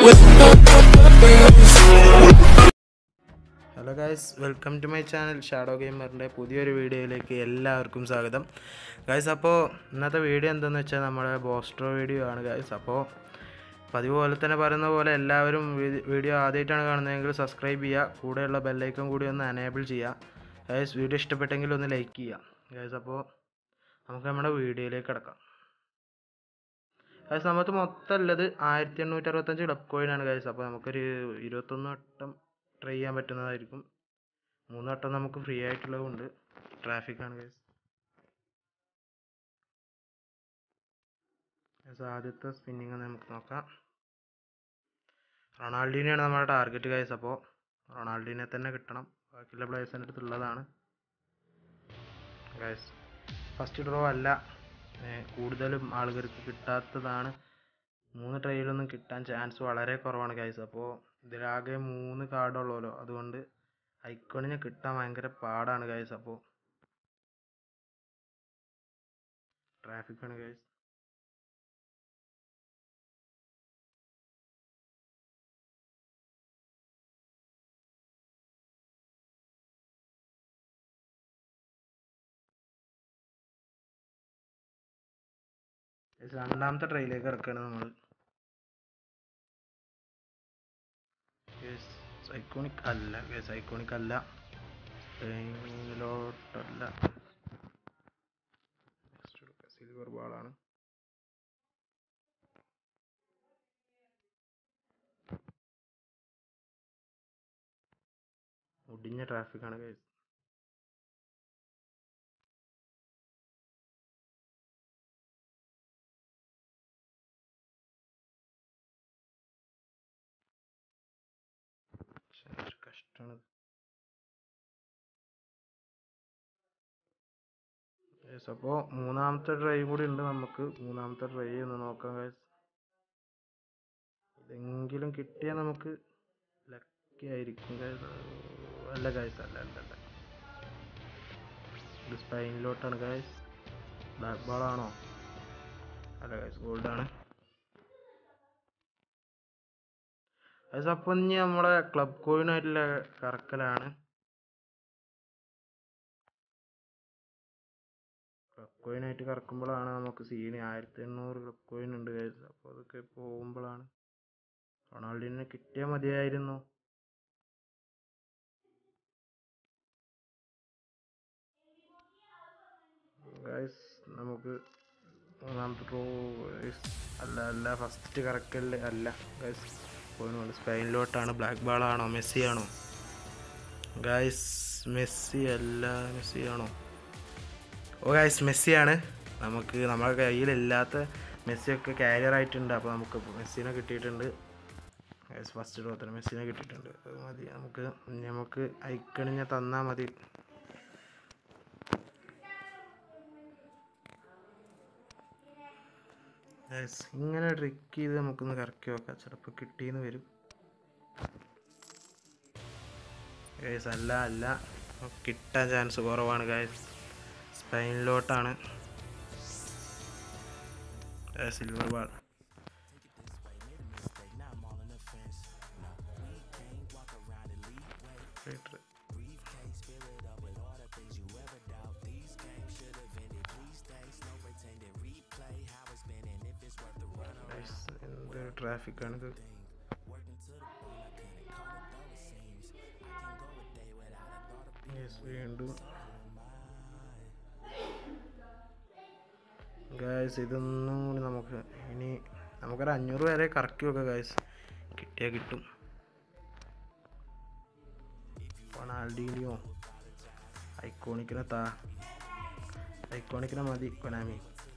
hello guys welcome to my channel shadow ഗെയിമറിൻ്റെ പുതിയൊരു വീഡിയോയിലേക്ക് എല്ലാവർക്കും സ്വാഗതം ഗായ്സ് അപ്പോൾ ഇന്നത്തെ വീഡിയോ എന്താണെന്ന് വെച്ചാൽ നമ്മുടെ ബോസ്ട്രോ വീഡിയോ ആണ് ഗായ്സ് അപ്പോൾ പതിവ് പോലെ തന്നെ പറയുന്ന പോലെ എല്ലാവരും വീ- വീഡിയോ ആദ്യമായിട്ടാണ് കാണുന്നതെങ്കിൽ സബ്സ്ക്രൈബ് ചെയ്യുക കൂടെയുള്ള ബെല്ലൈക്കൺ കൂടി ഒന്ന് എനേബിൾ ചെയ്യുക ഗായ്സ് വീഡിയോ ഇഷ്ടപ്പെട്ടെങ്കിൽ ഒന്ന് ലൈക്ക് ചെയ്യുക ഗായ്സ് അപ്പോൾ നമുക്ക് നമ്മുടെ വീഡിയോയിലേക്ക് കിടക്കാം ഗായ്സ് നമുക്ക് മൊത്തം ഉള്ളത് ആയിരത്തി എണ്ണൂറ്റി അറുപത്തഞ്ച് ക്ലബ് കോയിനാണ് ഗായ്സ് അപ്പോൾ നമുക്കൊരു ഇരുപത്തൊന്ന് വട്ടം ട്രൈ ചെയ്യാൻ പറ്റുന്നതായിരിക്കും മൂന്ന് വട്ടം നമുക്ക് ഫ്രീ ആയിട്ടുള്ളതുണ്ട് ട്രാഫിക്കാണ് ഗൈസ് ആദ്യത്തെ സ്പിന്നിങ് നമുക്ക് നോക്കാം റൊണാൾഡീനെയാണ് നമ്മുടെ ടാർഗറ്റ് ഗൈസ് അപ്പോൾ റൊണാൾഡീനെ തന്നെ കിട്ടണം ബാക്കിയുള്ള പ്ലേയേഴ്സിൻ്റെ അടുത്തുള്ളതാണ് ഗൈസ് ഫസ്റ്റ് ഡ്രോ അല്ല ഏ, കൂടുതലും ആളുകൾക്ക് കിട്ടാത്തതാണ് മൂന്ന് ട്രൈയിലൊന്നും കിട്ടാൻ ചാൻസ് വളരെ കുറവാണ് ഗൈസ് അപ്പോൾ ഇതിലാകെ മൂന്ന് കാർഡുള്ളല്ലോ അതുകൊണ്ട് ഐക്കോണിനെ കിട്ടാൻ ഭയങ്കര പാടാണ് ഗൈസ് അപ്പോൾ ട്രാഫിക് ആണ് ഗൈസ് രണ്ടാമത്തെ ട്രെയിലേക്ക് ഇറക്കുകയാണ് നമ്മൾ ഐക്കോണിക് അല്ല യെസ് ഐക്കോണിക് അല്ല ട്രെയിനിലോട്ടല്ല സിൽവർ ബാളാണ് ഒടിഞ്ഞ ട്രാഫിക്കാണ് ഗൈസ് കഷ്ടമാണ് യെസ് അപ്പോൾ മൂന്നാമത്തെ ട്രൈ കൂടി ഉണ്ട് നമുക്ക് മൂന്നാമത്തെ ട്രൈ ഒന്ന് നോക്കാം ഗൈസ് ഇതെങ്കിലും കിട്ടിയാൽ നമുക്ക് ലക്കി ആയിരിക്കും ഗൈസ് അല്ല ഗൈസ് അല്ല അല്ല അല്ല ഇത് സ്പൈനിലോട്ടാണ് ഗൈസ് ബ്ലാക്ക് ബോൾ ആണോ അല്ല ഗൈസ് ഗോൾഡാണ് ഗൈസ് അപ്പം ഇനി നമ്മുടെ ക്ലബ് കോയിനായിട്ടുള്ള കറക്കലാണ് ക്ലബ് കോയിനായിട്ട് കറക്കുമ്പോഴാണ് നമുക്ക് സീന് ആയിരത്തി എണ്ണൂറ് ക്ലബ് കോയിൻ ഉണ്ട് ഗൈസ് അപ്പോൾ അതൊക്കെ പോകുമ്പോഴാണ് റൊണാൾഡിനെ കിട്ടിയാൽ മതിയായിരുന്നു ഗൈസ് നമുക്ക് മൂന്നാമത്തെ റോ അല്ല അല്ല ഫസ്റ്റ് കറക്കല് അല്ല ഗൈസ് കോയിനുണ്ട് സ്പെയിനിലോട്ടാണ് ബ്ലാക്ക് ബാൾ ആണോ മെസ്സി ആണോ ഗൈസ് മെസ്സി അല്ല മെസ്സി ആണോ ഓ ഗൈസ് മെസ്സിയാണ് നമുക്ക് നമ്മുടെ കയ്യിലില്ലാത്ത മെസ്സിയൊക്കെ കാരിയർ ആയിട്ടുണ്ട് അപ്പോൾ നമുക്ക് മെസ്സിനെ കിട്ടിയിട്ടുണ്ട് ഗൈസ് ഫസ്റ്റ് ഡ്രോ തന്നെ മെസ്സിനെ കിട്ടിയിട്ടുണ്ട് അത് മതി നമുക്ക് നമുക്ക് ഐക്കണിനെ തന്നാൽ മതി Guys, ഇങ്ങനെ ട്രിക്ക് ചെയ്ത് നമുക്കൊന്ന് കറക്കി നോക്കാം ചിലപ്പോൾ കിട്ടിയെന്ന് വരും ഗൈസ് അല്ല അല്ല കിട്ടാൻ ചാൻസ് കുറവാണ് ഗൈസ് സ്പെയിനിലോട്ടാണ് സിൽവർ ബാൾ എന്തൊരു ട്രാഫിക്കാണിത് Yes, വീണ്ടും ഗായ്സ് ഇതൊന്നും കൂടി നമുക്ക് ഇനി നമുക്കൊരു അഞ്ഞൂറ് വരെ കറക്കി വെക്കാം ഗായ്സ് കിട്ടിയാൽ കിട്ടും റൊണാൾഡീനിയോ ഐക്കോണിക്കിനെ താ ഐക്കോണിക്കിനെ മതി കൊനാമി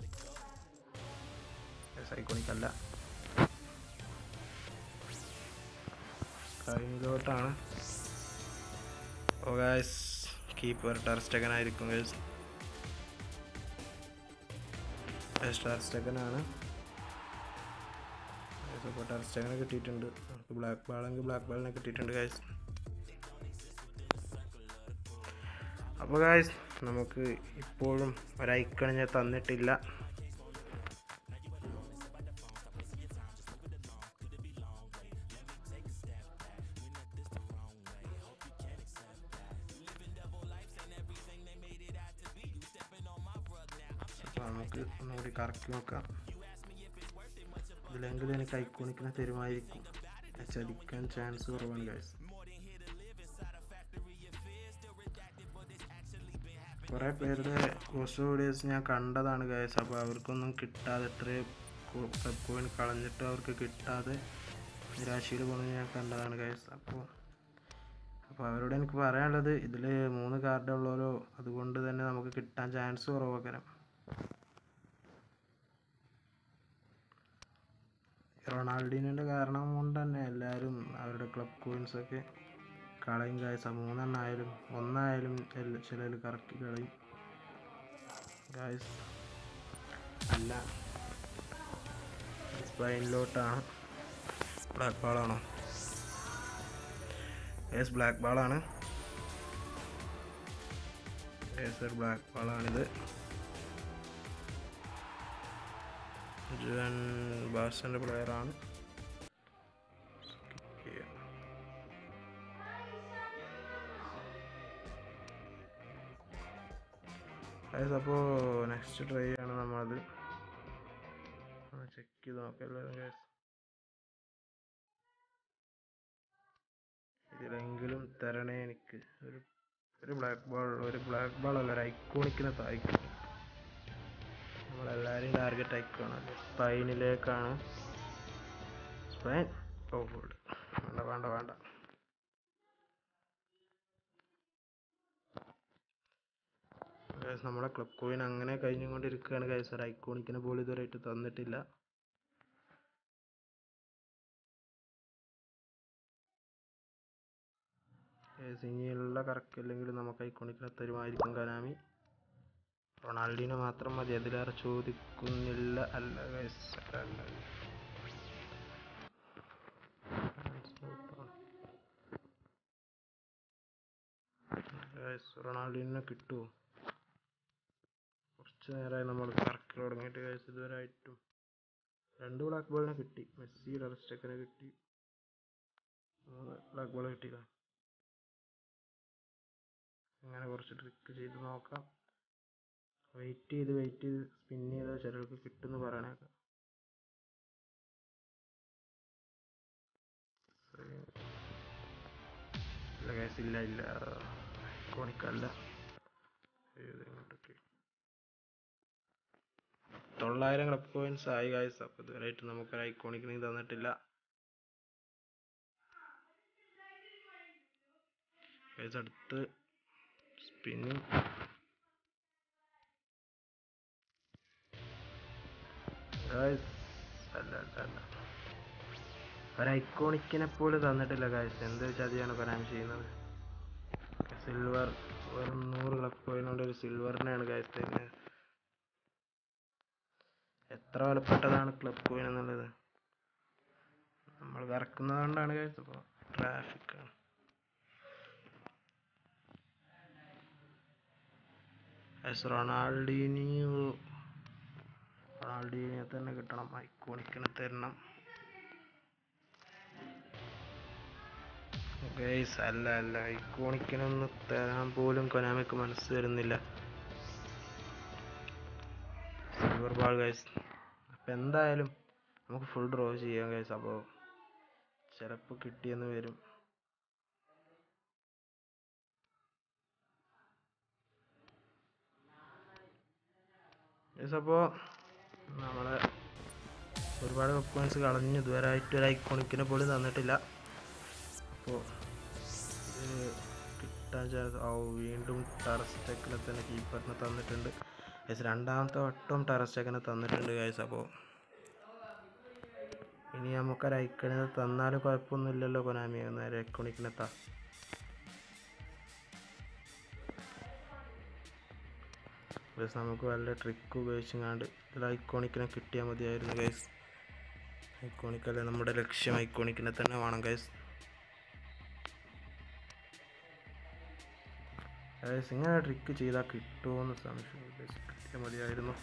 ഐക്കോണിക് അല്ല കൈയിലോട്ടാണ് ഓ ഗായ്സ് കീപ്പർ ടെർസ്റ്റക്കൻ ആയിരിക്കും ഗൈസ് ടെർസ്റ്റക്കൻ ആണ് ഇപ്പോൾ ടെർസ്റ്റക്കനെ കിട്ടിയിട്ടുണ്ട് നമുക്ക് ബ്ലാക്ക് ബാളെങ്കിൽ ബ്ലാക്ക് ബാളിനെ കിട്ടിയിട്ടുണ്ട് ഗൈസ് അപ്പോൾ ഗായ്സ് നമുക്ക് ഇപ്പോഴും ഒരു ഐക്കൺ ഞാൻ തന്നിട്ടില്ല നമുക്ക് ഒന്നുകൂടി കറക്കി നോക്കാം ഇതിലെങ്കിലും എനിക്ക് ഐക്കോണിക്കിനെ തരുമായിരിക്കും ചതിക്കാൻ ചാൻസ് കുറവാണ് ഗൈസ് കുറേ പേരുടെ കോസ്റ്റ് വീഡിയോസ് ഞാൻ കണ്ടതാണ് ഗൈസ് അപ്പോൾ അവർക്കൊന്നും കിട്ടാതെ ഇത്രയും ക്ലബ് കോയിൻ കളഞ്ഞിട്ട് അവർക്ക് കിട്ടാതെ നിരാശയിൽ പോകുന്നത് ഞാൻ കണ്ടതാണ് ഗൈസ് അപ്പോൾ അപ്പോൾ അവരോട് എനിക്ക് പറയാനുള്ളത് ഇതിൽ മൂന്ന് കാർഡ് ഉള്ളവരോ അതുകൊണ്ട് തന്നെ നമുക്ക് കിട്ടാൻ ചാൻസ് കുറവാക്കരം റൊണാൾഡീനോൻ്റെ കാരണം കൊണ്ട് തന്നെ എല്ലാവരും അവരുടെ ക്ലബ് കോയിൻസ് ഒക്കെ കളയും ഗായ്സ് മൂന്നെണ്ണായാലും ഒന്നായാലും ചിലർ കറക്കി കളയും ഗായ്സ് അല്ല സ്പൈനിലോട്ടാണ് ബ്ലാക്ക് ബാളാണോ യെസ് ബ്ലാക്ക് ബാളാണ് യെസ് ഒരു ബ്ലാക്ക് ബാളാണിത് ജുവൻ ബാർസൻ്റെ പ്ലെയറാണ് ഗൈസ് അപ്പോൾ നെക്സ്റ്റ് ട്രൈ ആണ് നമ്മളത് ചെക്ക് ചെയ്ത് നോക്കാം എല്ലാവരും ഗൈസ് ഇതിലെങ്കിലും തരണേ എനിക്ക് ഒരു ഒരു ബ്ലാക്ക് ബോൾ ഒരു ബ്ലാക്ക് ബോൾ അല്ല ഒരു ഐക്കോണിക്കിനെ തായ്ക്കും നമ്മളെല്ലാവരും ടാർഗറ്റ് ഐക്കോണല്ലേ സ്പൈനിലേക്കാണ് സ്പൈൻ ഓ ഫുഡ് വേണ്ട വേണ്ട വേണ്ട ഗൈസ് നമ്മുടെ ക്ലബ് കോയിൻ അങ്ങനെ കഴിഞ്ഞുകൊണ്ടിരിക്കുകയാണ് ഗൈസ് ഒരു ഐക്കോണിക്കിനെ പോലും ഇതുവരെയായിട്ട് തന്നിട്ടില്ല ഗൈസ് ഇനിയുള്ള കറക്കില്ലെങ്കിൽ നമുക്ക് ഐക്കോണിക്കിനെ തരുമായിരിക്കും കനാമി റൊണാൾഡീനെ മാത്രം മതി അതിലേറെ ചോദിക്കുന്നില്ല അല്ല ഗൈസ് അല്ല ഗൈസ് റൊണാൾഡീനെ കിട്ടുമോ കുറച്ച് നേരമായി നമ്മൾ കറക്കി തുടങ്ങിയിട്ട് ഗൈസ് ഇതുവരെ ആയിട്ടും രണ്ട് ബ്ലാക്ക് ബോളിനെ കിട്ടി മെസ്സി റെസ്റ്റക്കിനെ കിട്ടി മൂന്ന് ബ്ലാക്ക് ബോൾ കിട്ടിയില്ല അങ്ങനെ കുറച്ച് ട്രിക്ക് ചെയ്ത് നോക്കാം വെയിറ്റ് ചെയ്ത് വെയിറ്റ് ചെയ്ത് സ്പിൻ ചെയ്താൽ ചിലർക്ക് കിട്ടുമെന്ന് പറയണേക്കാം ഇല്ല ഗൈസ് ഇല്ല ഇല്ല ഐക്കോണിക്കല്ല ഇങ്ങോട്ടൊക്കെ തൊള്ളായിരം ക്ലബ് കോയിൻസ് ആയി ഗൈസ് അപ്പോൾ ഇതുവരെയായിട്ട് നമുക്കൊരു ഐക്കോണിക്കിന് തന്നിട്ടില്ല ഗൈസ് അടുത്ത് സ്പിന്നിങ് ഗൈസ് അല്ല അല്ല അല്ല ഒരു ഐക്കോണിക്കിനെ പോലും തന്നിട്ടില്ല ഗൈസ് എന്ത് ചതിയാണ് കൊനാമി ചെയ്യുന്നത് സിൽവർ വെറും നൂറ് ക്ലബ് കോയിനുകൊണ്ട് ഒരു സിൽവറിനെയാണ് ഗൈസ് തരുന്നത് എത്ര വിലപ്പെട്ടതാണ് ക്ലബ് കോയിൻ എന്നുള്ളത് നമ്മൾ കറക്കുന്നത് കൊണ്ടാണ് ഗൈസ് അപ്പോൾ ട്രാഫിക്കാണ് എസ് റൊണാൾഡീനിയോ റൊണാൾഡീനിയെ തന്നെ കിട്ടണം ഐക്കോണിക്കിനെ തരണം ഗൈസ് അല്ല അല്ല ഐക്കോണിക്കിനൊന്ന് തരാൻ പോലും കൊനാമിക്ക് മനസ്സ് വരുന്നില്ല സിൽവർ ബാൾ ഗൈസ് അപ്പം എന്തായാലും നമുക്ക് ഫുൾ ഡ്രോ ചെയ്യാം ഗൈസ് അപ്പോൾ ചിലപ്പോൾ കിട്ടിയെന്ന് വരും ഗൈസ് അപ്പോൾ നമ്മളെ ഒരുപാട് പോയിന്റ്സ് കളഞ്ഞു ഇതുവരെ ആയിട്ട് ഒരു ഐക്കോണിക്കിനെ പോലും തന്നിട്ടില്ല അപ്പോൾ ഇത് കിട്ടാൻ ചാൻസ് ഓ വീണ്ടും ടെറസ് ടെക്കിനെ തന്നെ കീപ്പറിനെ തന്നിട്ടുണ്ട് ഗൈസ് രണ്ടാമത്തെ വട്ടം ടെറസ് ടെക്കിനെ തന്നിട്ടുണ്ട് ഗൈസ് അപ്പോൾ ഇനി നമുക്കൊരു ഐക്കണിനെ തന്നാലും കുഴപ്പമൊന്നുമില്ലല്ലോ കൊനാമി നേരെ ഐക്കോണിക്കിനെ താ ഗൈസ് നമുക്ക് വല്ല ട്രിക്ക് ഉപയോഗിച്ചങ്ങാണ്ട് ഇതിൽ ഐക്കോണിക്കിനെ കിട്ടിയാൽ മതിയായിരുന്നു ഗൈസ് ഐക്കോണിക്കല്ലേ നമ്മുടെ ലക്ഷ്യം ഐക്കോണിക്കിനെ തന്നെ വേണം ഗൈസ് ഗൈസ് ഇങ്ങനെ ട്രിക്ക് ചെയ്താൽ കിട്ടുമോയെന്ന് സംശയം ഗൈസ് കിട്ടിയാൽ മതിയായിരുന്നു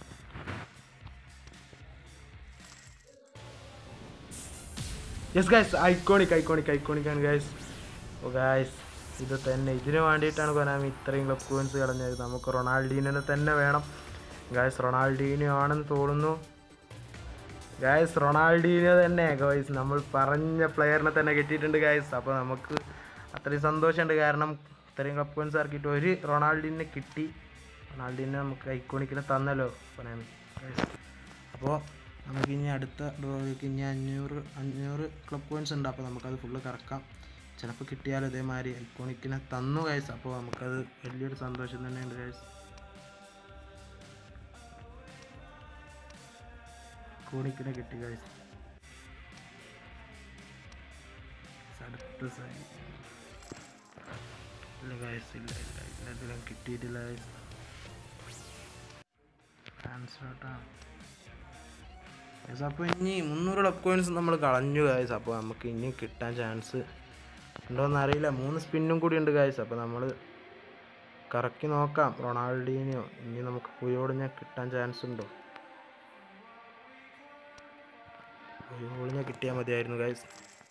yes guys iconic iconic iconic ആണ് ഗൈസ് ഓ ഗൈസ് ഇത് തന്നെ ഇതിന് വേണ്ടിയിട്ടാണ് കൊനാമി ഇത്രയും ക്ലബ് കോയിൻസ് കളഞ്ഞത് നമുക്ക് റൊണാൾഡീനെ തന്നെ വേണം ഗായ്സ് റൊണാൾഡീനിയോ ആണെന്ന് തോന്നുന്നു ഗായ്സ് റൊണാൾഡീനിയോ തന്നെ ഗായ്സ് നമ്മൾ പറഞ്ഞ പ്ലെയറിനെ തന്നെ കിട്ടിയിട്ടുണ്ട് ഗായ്സ് അപ്പോൾ നമുക്ക് അത്രയും സന്തോഷമുണ്ട് കാരണം ഇത്രയും കപ്പ് പോയിൻസ് ഇറക്കിയിട്ട് ഒരു റൊണാൾഡീനെ കിട്ടി റൊണാൾഡീനെ നമുക്ക് ഐക്കോണിക്കിനെ തന്നല്ലോ പറയാൻ അപ്പോൾ നമുക്ക് ഇനി അടുത്ത ഡ്രോയിലേക്ക് ഇനി അഞ്ഞൂറ് അഞ്ഞൂറ് ക്ലബ് പോയിൻറ്റ്സ് ഉണ്ട് അപ്പോൾ നമുക്കത് ഫുള്ള് കറക്കാം ചിലപ്പോൾ കിട്ടിയാലും ഇതേമാതിരി ഐക്കോണിക്കിനെ തന്നു ഗൈസ് അപ്പോൾ നമുക്കത് വലിയൊരു സന്തോഷം തന്നെയുണ്ട് ഗൈസ് ഐക്കോണിക്കിനെ കിട്ടി ഗൈസ് അടുത്ത സൈഡ് ഇല്ല ഗൈസ് ഇല്ല ഇല്ല ഇല്ല ഇതിലും കിട്ടിയിട്ടില്ല ഗൈസ് ട്രാൻസ്ഫർ ഗൈസ് അപ്പോൾ ഇനി മുന്നൂറ് ഡബ് കോയിൻസ് നമ്മൾ കളഞ്ഞു ഗൈസ് അപ്പോൾ നമുക്ക് ഇനി കിട്ടാൻ ചാൻസ് ഉണ്ടോയെന്ന് അറിയില്ല മൂന്ന് സ്പിന്നും കൂടി ഉണ്ട് ഗൈസ് അപ്പോൾ നമ്മൾ കറക്കി നോക്കാം റൊണാൾഡീനിയോ ഇനി നമുക്ക് പുയോടിഞ്ഞ കിട്ടാൻ ചാൻസ് ഉണ്ടോ പുയോടിഞ്ഞ കിട്ടിയാൽ മതിയായിരുന്നു ഗൈസ്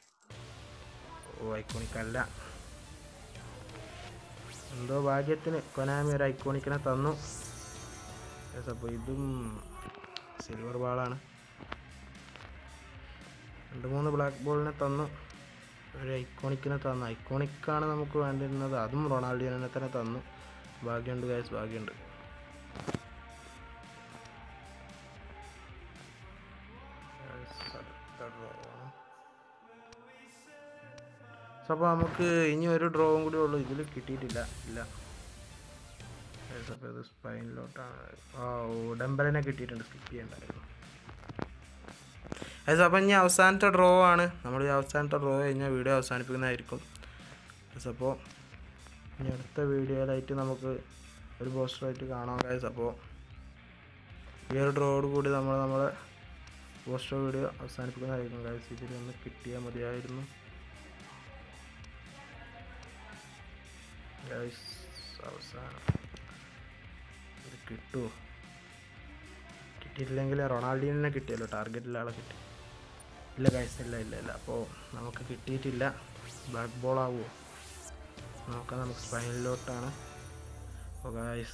ഓ ഐക്കോണിക്കല്ല എന്തോ ഭാഗ്യത്തിന് കൊനാമി ഒരു ഐക്കോണിക്കിനെ തന്നു ഗൈസ് അപ്പോൾ ഇതും സിൽവർ ബാളാണ് രണ്ട് മൂന്ന് ബ്ലാക്ക് ബോളിനെ തന്നു ഒരു ഐക്കോണിക്കിനെ തന്നു ഐക്കോണിക്കാണ് നമുക്ക് വേണ്ടിയിരുന്നത് അതും റൊണാൾഡിയോനെ തന്നെ തന്നു ഭാഗ്യമുണ്ട് ഗൈസ് ഭാഗ്യമുണ്ട് സോ അപ്പോൾ നമുക്ക് ഇനി ഒരു ഡ്രോവും കൂടി ഉള്ളൂ ഇതിൽ കിട്ടിയിട്ടില്ല ഇല്ല Guys, അപ്പോൾ ഇത് സ്പൈനിലോട്ടാണ് ആ ഓ ഡംബലിനെ കിട്ടിയിട്ടുണ്ട് സ്കിപ്പ് ചെയ്യണ്ടായിരുന്നു ഗൈസ് അപ്പം ഇനി അവസാനത്തെ ഡ്രോ ആണ് നമ്മൾ ഈ അവസാനത്തെ ഡ്രോ കഴിഞ്ഞാൽ വീഡിയോ അവസാനിപ്പിക്കുന്നതായിരിക്കും ഗൈസ് അപ്പോൾ ഇനി അടുത്ത വീഡിയോയിലായിട്ട് നമുക്ക് ഒരു പോസ്റ്ററായിട്ട് കാണാം ഗൈസ് അപ്പോൾ ഈ ഒരു ഡ്രോയോട് കൂടി നമ്മൾ നമ്മളെ പോസ്റ്റർ വീഡിയോ അവസാനിപ്പിക്കുന്നതായിരിക്കും ഗൈസ് ഇതിൽ ഒന്ന് കിട്ടിയാൽ മതിയായിരുന്നു ഗൈസ് അവസാനം ഇത് കിട്ടുമോ കിട്ടിയിട്ടില്ലെങ്കിൽ റൊണാൾഡീനെ കിട്ടിയല്ലോ ടാർഗറ്റിൽ ആളെ കിട്ടി ഇല്ല ഗൈസ് ഇല്ല ഇല്ല ഇല്ല അപ്പോൾ നമുക്ക് കിട്ടിയിട്ടില്ല ബ്ലാക്ക് ബോൾ ആവുമോ നോക്കാം നമുക്ക് സ്പൈനിലോട്ടാണ് അപ്പോൾ ഗൈസ്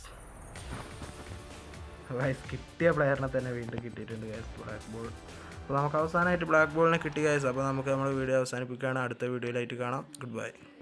ഗൈസ് കിട്ടിയ പ്ലെയറിനെ തന്നെ വീണ്ടും കിട്ടിയിട്ടുണ്ട് ഗൈസ് ബ്ലാക്ക് ബോൾ അപ്പോൾ നമുക്ക് അവസാനമായിട്ട് ബ്ലാക്ക് ബോളിനെ കിട്ടി ഗൈസ് അപ്പോൾ നമുക്ക് നമ്മുടെ വീഡിയോ അവസാനിപ്പിക്കുകയാണ് അടുത്ത വീഡിയോയിലായിട്ട് കാണാം ഗുഡ് ബൈ